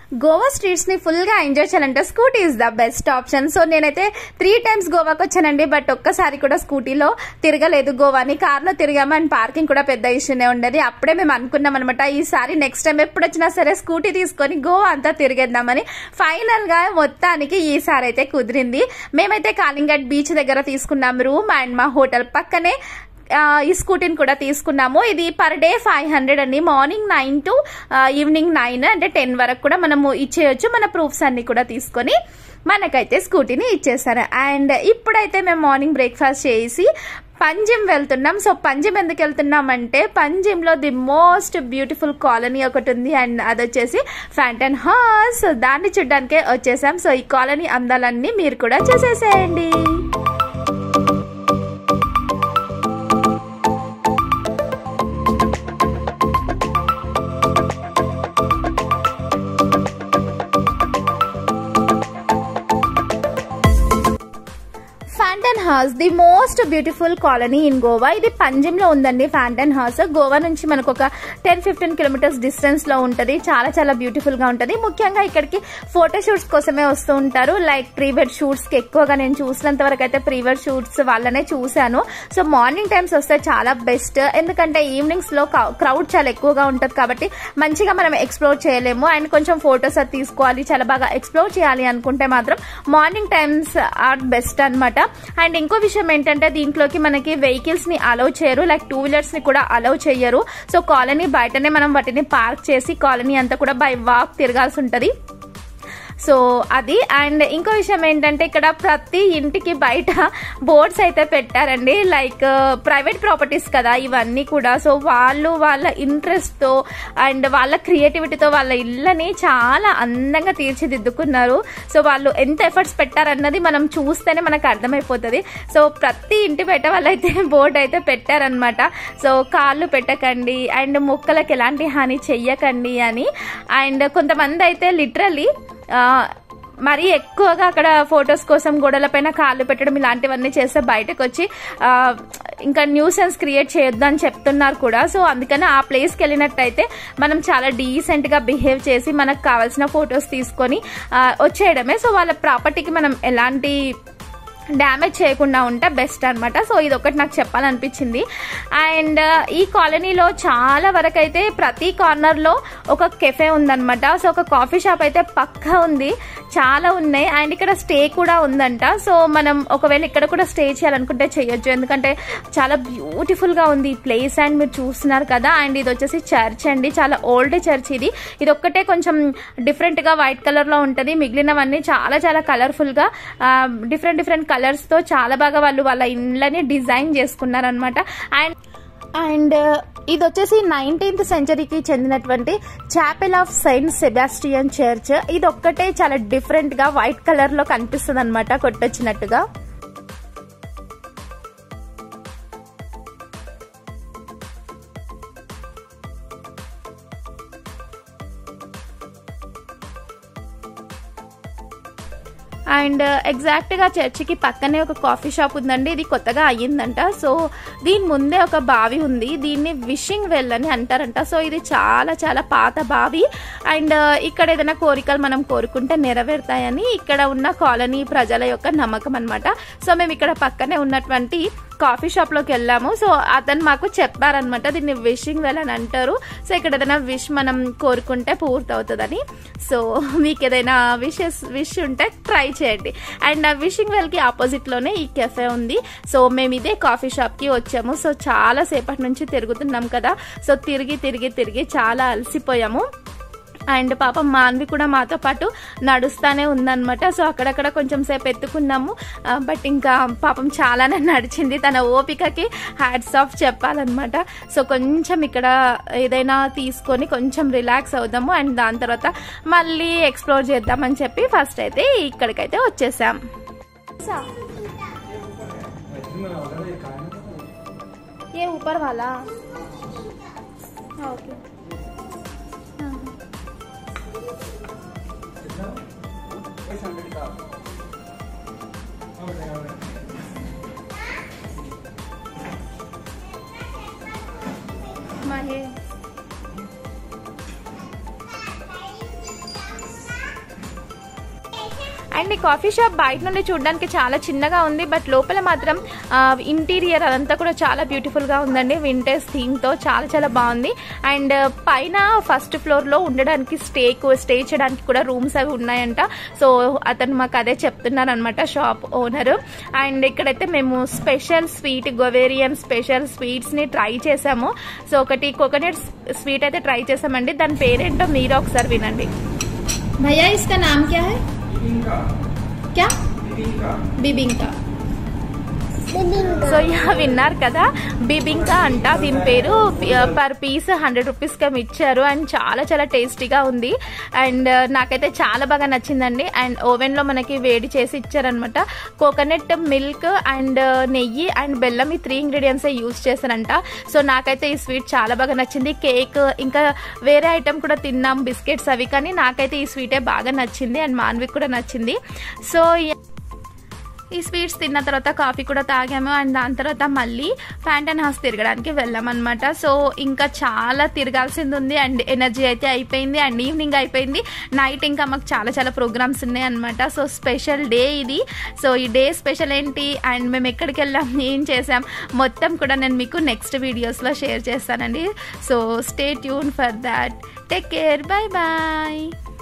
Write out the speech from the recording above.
Goa streets ని full గా enjoy చేయాలంటే scooty is the best option so నేనైతే త్రీ టైమ్స్ గోవాకి వచ్చానండి బట్ ఒక్కసారి కూడా స్కూటీలో తిరగలేదు గోవాని కార్లో తిరిగాము అండ్ పార్కింగ్ కూడా పెద్ద ఇష్యూనే ఉండేది అప్పుడే మేము అనుకున్నాం అనమాట ఈసారి నెక్స్ట్ టైం ఎప్పుడు వచ్చినా సరే స్కూటీ తీసుకొని గోవా అంతా తిరిగేద్దామని ఫైనల్ గా మొత్తానికి ఈసారి అయితే కుదిరింది మేమైతే కాలింగట్ బీచ్ దగ్గర తీసుకున్నాం రూమ్ అండ్ మా హోటల్ పక్కనే ఆ, ఈ స్కూటీని కూడా తీసుకున్నాము ఇది పర్ డే ఫైవ్ హండ్రెడ్ అండి morning nine to evening nine అంటే టెన్ వరకు కూడా మనము ఇచ్చేయచ్చు మన ప్రూఫ్స్ అన్ని కూడా తీసుకొని మనకైతే స్కూటీని ఇచ్చేసారు అండ్ ఇప్పుడైతే మేము మార్నింగ్ బ్రేక్ఫాస్ట్ చేసి పంజిమ్ వెళ్తున్నాం సో పంజిమ్ ఎందుకు వెళ్తున్నాం అంటే పంజిమ్లో ది మోస్ట్ బ్యూటిఫుల్ కాలనీ ఒకటి ఉంది అండ్ అది వచ్చేసి ఫ్యాంటన్ హాస్ సో దాన్ని చూడడానికే వచ్చేసాం సో ఈ కాలనీ అందాలన్నీ మీరు కూడా చూసేసేయండి Fontainhas the most beautiful colony in Goa ఇది పంజిమ్లో ఉందండి ఫ్యాంటన్ హౌస్ గోవా నుంచి మనకు ఒక టెన్ ఫిఫ్టీన్ కిలోమీటర్స్ డిస్టెన్స్ లో ఉంటుంది చాలా చాలా బ్యూటిఫుల్ గా ఉంటుంది ముఖ్యంగా ఇక్కడికి ఫోటో షూట్స్ కోసమే వస్తూ ఉంటారు లైక్ ప్రీ వెడ్ షూట్స్ కి ఎక్కువగా నేను చూసినంత వరకు అయితే ప్రీ వెడ్ షూట్స్ వాళ్ళనే చూశాను సో మార్నింగ్ టైమ్స్ వస్తే చాలా బెస్ట్ ఎందుకంటే ఈవినింగ్స్ లో క్రౌడ్ చాలా ఎక్కువగా ఉంటుంది కాబట్టి మంచిగా మనం ఎక్స్ప్లోర్ చేయలేము అండ్ కొంచెం ఫొటోస్ అది తీసుకోవాలి చాలా బాగా ఎక్స్ప్లోర్ చేయాలి అనుకుంటే మాత్రం మార్నింగ్ టైమ్స్ ఆర్ బెస్ట్ అన్నమాట అండ్ ఇంకో విషయం ఏంటంటే దీంట్లోకి మనకి వెహికల్స్ ని అలౌ చేయరు లైక్ టూ వీలర్స్ ని కూడా అలౌ చేయరు సో కాలనీ బయటనే మనం వాటిని పార్క్ చేసి కాలనీ అంతా కూడా బై వాక్ తిరగాల్సి ఉంటుంది సో అది అండ్ ఇంకో విషయం ఏంటంటే ఇక్కడ ప్రతి ఇంటికి బయట బోర్డ్స్ అయితే పెట్టారండి లైక్ ప్రైవేట్ ప్రాపర్టీస్ కదా ఇవన్నీ కూడా సో వాళ్ళు వాళ్ళ ఇంట్రెస్ట్తో అండ్ వాళ్ళ క్రియేటివిటీతో వాళ్ళ ఇళ్ళని చాలా అందంగా తీర్చిదిద్దుకున్నారు సో వాళ్ళు ఎంత ఎఫర్ట్స్ పెట్టారన్నది మనం చూస్తేనే మనకు అర్థమైపోతుంది సో ప్రతి ఇంటి బయట వాళ్ళైతే బోర్డు అయితే పెట్టారనమాట సో కాళ్ళు పెట్టకండి అండ్ మొక్కలకు ఎలాంటి హాని చెయ్యకండి అని అండ్ కొంతమంది అయితే లిటరల్లీ మరీ ఎక్కువగా అక్కడ ఫొటోస్ కోసం గోడలపైన కాళ్ళు పెట్టడం ఇలాంటివన్నీ చేస్తే బయటకు వచ్చి ఆ, ఇంకా న్యూసెన్స్ క్రియేట్ చేయొద్దు అని చెప్తున్నారు కూడా సో అందుకని ఆ ప్లేస్కి వెళ్ళినట్టయితే మనం చాలా డీసెంట్గా బిహేవ్ చేసి మనకు కావాల్సిన ఫొటోస్ తీసుకొని ఆ, వచ్చేయడమే సో వాళ్ళ ప్రాపర్టీకి మనం ఎలాంటి డ్యామేజ్ చేయకుండా ఉంటే బెస్ట్ అనమాట సో ఇది ఒకటి నాకు చెప్పాలనిపించింది అండ్ ఈ కాలనీలో చాలా వరకు అయితే ప్రతి కార్నర్లో ఒక కెఫే ఉందన్నమాట సో ఒక కాఫీ షాప్ అయితే పక్కా ఉంది చాలా ఉన్నాయి అండ్ ఇక్కడ స్టే కూడా ఉందంట సో మనం ఒకవేళ ఇక్కడ కూడా స్టే చేయాలనుకుంటే చేయొచ్చు ఎందుకంటే చాలా బ్యూటిఫుల్గా ఉంది ఈ ప్లేస్ అండ్ మీరు చూస్తున్నారు కదా అండ్ ఇది వచ్చేసి చర్చ్ అండి చాలా ఓల్డ్ చర్చ్ ఇది ఇది ఒక్కటే కొంచెం డిఫరెంట్గా వైట్ కలర్లో ఉంటుంది మిగిలినవన్నీ చాలా చాలా కలర్ఫుల్గా డిఫరెంట్ డిఫరెంట్ కలర్స్తో చాలా బాగా వాళ్ళు వాళ్ళ ఇండ్లని డిజైన్ చేసుకున్నారనమాట అండ్ అండ్ ఇది వచ్చేసి నైన్టీన్త్ సెంచరీకి చెందినటువంటి chapel of Saint Sebastian church ఇది ఒక్కటే చాలా డిఫరెంట్ గా వైట్ కలర్ లో కనిపిస్తుంది అనమాట కొట్టొచ్చినట్టుగా అండ్ ఎగ్జాక్ట్ గా చర్చికి పక్కనే ఒక కాఫీ షాప్ ఉందండి ఇది కొత్తగా అయ్యిందంట సో దీని ముందే ఒక బావి ఉంది దీన్ని విషింగ్ వెల్ అని అంటారంట సో ఇది చాలా చాలా పాత బావి అండ్ ఇక్కడ ఏదైనా కోరికలు మనం కోరుకుంటే నెరవేరుతాయని ఇక్కడ ఉన్న కాలనీ ప్రజల యొక్క నమ్మకం అనమాట సో మేము ఇక్కడ పక్కనే ఉన్నటువంటి కాఫీ షాప్ లోకి వెళ్ళాము సో అతను మాకు చెప్పారనమాట దీన్ని విషింగ్ వెల్ అని అంటారు సో ఇక్కడ ఏదైనా విష్ మనం కోరుకుంటే పూర్తి అవుతుందని సో మీకు ఏదైనా విషెస్ విష్ ఉంటే ట్రై చేయండి అండ్ ఆ విషింగ్ వెల్ కి ఆపోజిట్ లోనే ఈ కెఫే ఉంది సో మేము ఇదే కాఫీ షాప్ కి వచ్చాము సో చాలా సేపటి నుంచి తిరుగుతున్నాం కదా సో తిరిగి తిరిగి తిరిగి చాలా అలసిపోయాము అండ్ పాపం మాన్వి కూడా మాతో పాటు నడుస్తానే ఉందన్నమాట సో అక్కడక్కడ కొంచెం సేపు ఎత్తుకున్నాము ఆ, బట్ ఇంకా పాపం చాలానే నడిచింది తన ఓపికకి హ్యాట్స్ ఆఫ్ చెప్పాలన్నమాట సో కొంచెం ఇక్కడ ఏదైనా తీసుకొని కొంచెం రిలాక్స్ అవుదాము అండ్ దాని తర్వాత మళ్ళీ ఎక్స్ప్లోర్ చేద్దామని చెప్పి ఫస్ట్ అయితే ఇక్కడికైతే వచ్చేసాం ఏ ఊపర్ వాళ్ళ ఓకే మహే అండ్ ఈ కాఫీ షాప్ బయట నుండి చూడడానికి చాలా చిన్నగా ఉంది బట్ లోపల మాత్రం ఇంటీరియర్ అదంతా కూడా చాలా బ్యూటిఫుల్గా ఉందండి వింటేజ్ థీమ్తో చాలా చాలా బాగుంది అండ్ పైన ఫస్ట్ ఫ్లోర్లో ఉండడానికి స్టే స్టే చేయడానికి కూడా రూమ్స్ అవి ఉన్నాయంట సో అతను మాకు అదే చెప్తున్నారు అనమాట షాప్ ఓనర్ అండ్ ఇక్కడైతే మేము స్పెషల్ స్వీట్ గొవేరియన్ స్పెషల్ స్వీట్స్ని ట్రై చేసాము సో ఒకటి కోకోనట్ స్వీట్ అయితే ట్రై చేసామండి దాని పేరేంటో మీరు ఒకసారి వినండి भैया इसका नाम क्या है क्या బిబింకా సో యా విన్నారు కదా బిబింకా అంట దీని పేరు పర్ పీస్ హండ్రెడ్ రూపీస్ కి ఇచ్చారు అండ్ చాలా చాలా టేస్టీగా ఉంది అండ్ నాకైతే చాలా బాగా నచ్చిందండి అండ్ ఓవెన్ లో మనకి వేడి చేసి ఇచ్చారనమాట కోకోనట్ మిల్క్ అండ్ నెయ్యి అండ్ బెల్లం ఈ త్రీ ఇంగ్రీడియంట్స్ యూస్ చేశారంట సో నాకైతే ఈ స్వీట్ చాలా బాగా నచ్చింది కేక్ ఇంకా వేరే ఐటమ్ కూడా తిన్నాం బిస్కెట్స్ అవి కానీ నాకైతే ఈ స్వీటే బాగా నచ్చింది అండ్ మాన్విక్ కూడా నచ్చింది సో ఈ స్వీట్స్ తిన్న తర్వాత కాఫీ కూడా తాగాము అండ్ దాని తర్వాత మళ్ళీ ఫ్యాంటన్ హౌస్ తిరగడానికి వెళ్ళామన్నమాట సో ఇంకా చాలా తిరగాల్సింది ఉంది అండ్ ఎనర్జీ అయితే అయిపోయింది అండ్ ఈవినింగ్ అయిపోయింది నైట్ ఇంకా మాకు చాలా చాలా ప్రోగ్రామ్స్ ఉన్నాయి అనమాట సో స్పెషల్ డే ఇది సో ఈ డే స్పెషల్ ఏంటి అండ్ మేము ఎక్కడికి వెళ్ళాం ఏం చేసాం మొత్తం కూడా నేను మీకు నెక్స్ట్ వీడియోస్లో షేర్ చేస్తానండి so stay tune for that take care bye bye